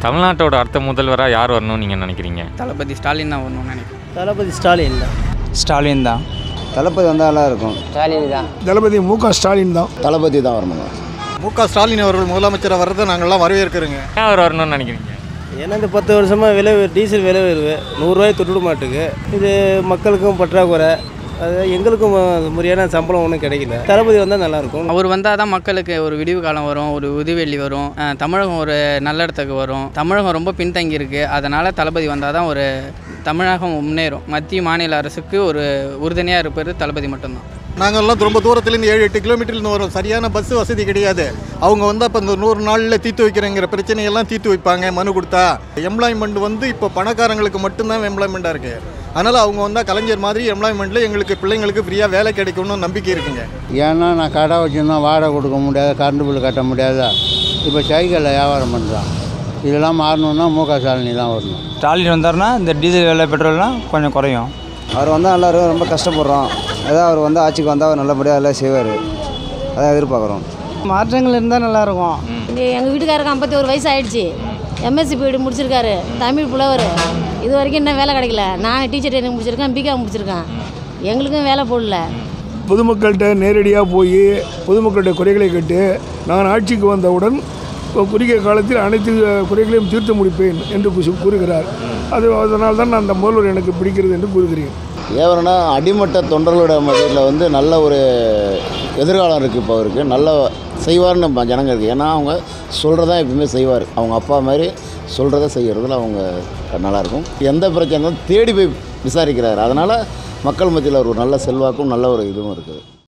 தமிழ்நாட்டோட அடுத்த முதல்வராக யார் வரணும்னு நீங்கள் நினைக்கிறீங்க தளபதி ஸ்டாலின் தான் வரணும்னு நினைக்கிறேன் தளபதி ஸ்டாலின் தான் ஸ்டாலின் தான் தளபதி வந்தால் நல்லா இருக்கும் ஸ்டாலின் தான் தளபதி மு க ஸ்டாலின் தான் தளபதி தான் வரணும் மு க ஸ்டாலின் அவர்கள் முதலமைச்சராக வர்றதை நாங்கள்லாம் வரவேற்கிறோங்க ஏன் அவர் வரணும்னு நினைக்கிறீங்க ஏன்னா இந்த பத்து வருஷமாக விலை உயர்- டீசல் விலை உயர்வு நூறுரூவாய் தொட்டுட மாட்டுக்கு இது மக்களுக்கும் பற்றாக்குறை அது எங்களுக்கும் முறையான சம்பளம் ஒன்றும் கிடைக்கல தளபதி வந்தால் நல்லாயிருக்கும் அவர் வந்தால் தான் மக்களுக்கு ஒரு விடிவு காலம் வரும் ஒரு உதவிவெள்ளி வரும் அஹ் தமிழகம் ஒரு நல்ல இடத்துக்கு வரும் தமிழகம் ரொம்ப பின்தங்கி இருக்கு அதனால் தளபதி வந்தால் தான் ஒரு தமிழகம் முன்னேறும் மத்திய மாநில அரசுக்கு ஒரு உறுதுணையாக இருப்பது தளபதி மட்டும்தான் நாங்கள்லாம் ரொம்ப தூரத்துலேருந்து ஏழு எட்டு கிலோமீட்டர்லேருந்து வரோம் சரியான பஸ் வசதி கிடையாது அவங்க வந்து அப்போ இந்த நூறு நாளில் தீர்த்து வைக்கிறேங்கிற பிரச்சனையெல்லாம் தீர்த்து வைப்பாங்க மனு கொடுத்தா எம்ப்ளாய்மெண்ட் வந்து இப்போ பணக்காரங்களுக்கு மட்டும்தான் எம்ப்ளாய்மெண்ட்டாக இருக்குது அதனால் அவங்க வந்தால் கலைஞர் மாதிரி எம்ப்ளாய்மெண்ட்டில் எங்களுக்கு பிள்ளைங்களுக்கு ஃப்ரீயாக வேலை கிடைக்கும்னு நம்பிக்கை இருக்குங்க ஏன்னா நான் கடை வச்சுருந்தோம் வாடகை கொடுக்க முடியாது கரண்ட் பில் கட்ட முடியாதா இப்போ சைக்கிளில் வியாபாரம் பண்ணுறான் இதெல்லாம் மாறணும்னா மு க ஸ்டாலினி தான் வரணும் ஸ்டாலின் வந்தாருன்னா இந்த டீசல் விலை பெட்ரோல்லாம் கொஞ்சம் குறையும் அவர் வந்தால் நல்லா இருக்கும் ரொம்ப கஷ்டப்படுறோம் அதான் அவர் வந்து ஆட்சிக்கு வந்தால் அவர் நல்லபடியாக எல்லாம் செய்வார் அதான் எதிர்பார்க்குறோம் மாற்றங்கள் இருந்தால் நல்லாயிருக்கும் எங்கள் வீட்டுக்காரருக்கு ஐம்பத்தி ஒரு வயசு ஆயிடுச்சு எம்எஸ்சி பிஎட் முடிச்சிருக்காரு தமிழ் புலவர் இது வரைக்கும் இன்னும் வேலை கிடைக்கல நான் டீச்சர் ட்ரைனிங் முடிச்சிருக்கேன் பிகாம் முடிச்சிருக்கேன் எங்களுக்கும் வேலை போடல பொதுமக்கள்கிட்ட நேரடியாக போய் பொதுமக்களுடைய குறைகளை கேட்டு நான் ஆட்சிக்கு வந்தவுடன் குறுகிய காலத்தில் அனைத்து குறைகளையும் தீர்த்து முடிப்பேன் என்று கு- கூறுகிறார் அது அதனால் தான் நான் அந்த முதல்வர் எனக்கு பிடிக்கிறது என்று கூறுகிறேன் ஏவரனா அடிமட்ட தொண்டர்களோட மத்தியில் வந்து நல்ல ஒரு எதிர்காலம் இருக்குது இப்போ அவருக்கு நல்ல செய்வார்னு நம்ம ஜனங்க இருக்குது ஏன்னா அவங்க சொல்கிறதா எப்பவுமே செய்வார் அவங்க அப்பா மாதிரி சொல்கிறத செய்கிறதுல அவங்க நல்லாயிருக்கும் எந்த பிரச்சனை இருந்தாலும் தேடி போய் விசாரிக்கிறார் அதனால் மக்கள் மத்தியில் ஒரு நல்ல செல்வாக்கும் நல்ல ஒரு இதுவும் இருக்குது